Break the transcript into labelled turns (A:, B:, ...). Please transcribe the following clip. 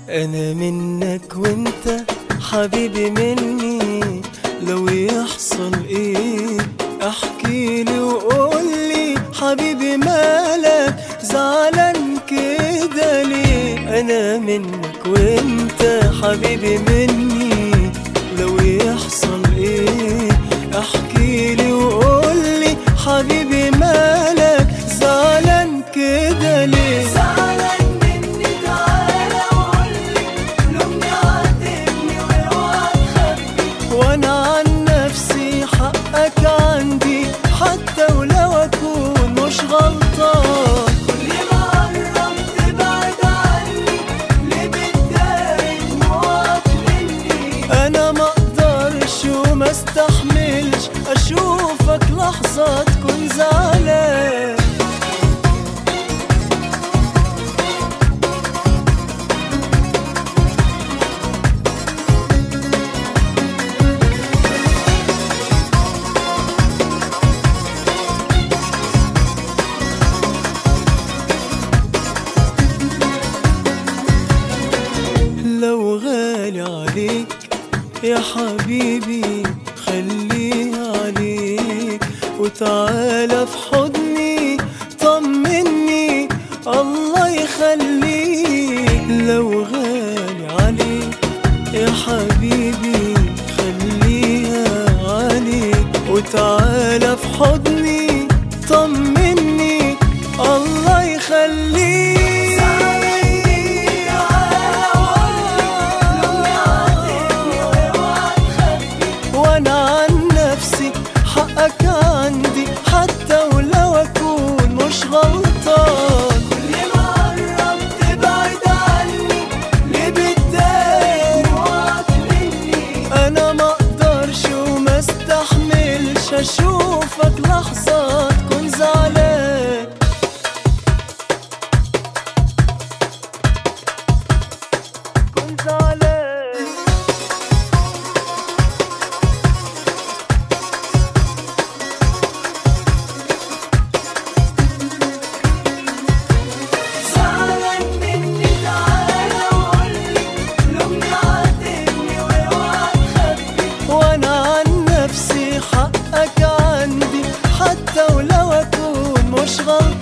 A: انا منك وانت حبيبي مني لو يحصل ايه احكي لي وقول لي حبيبي مالك زعلان كده ليه انا منك وانت حبيبي مني لو يحصل ايه احكي لي وقول لي حبيبي مالك زعلان كده ليه
B: زعلان مني تعالى وقولي لومني عاتبني واوعى تخبي
A: وانا عن نفسي حقك عندي حتى ولو اكون مش غلطان
B: كل ما قربت تبعد عني ليه بتداري دموعك مني
A: انا ما اقدرش وما استحملش اشوفك لحظة تكون زعلان لو غالي عليك يا حبيبي خليها عليك وتعالى في حضني طمني الله يخليك لو غالي عليك يا حبيبي خليها عليك وتعالى في حضني طمني الله يخليك وانا عن نفسي حقك عندي حتى ولو اكون مش غلطان
B: كل ما قربت تبعد عني
A: ليه بتضايق
B: دموعك مني
A: انا ما اقدرش وما استحملش اشوفك لحظة تكون زعلان كون زعلان
B: زعلان مني تعالى وقولي لومني عاتبني واوعى تخبي
A: وانا عن نفسي حقك عندي حتى ولو اكون مش غلطان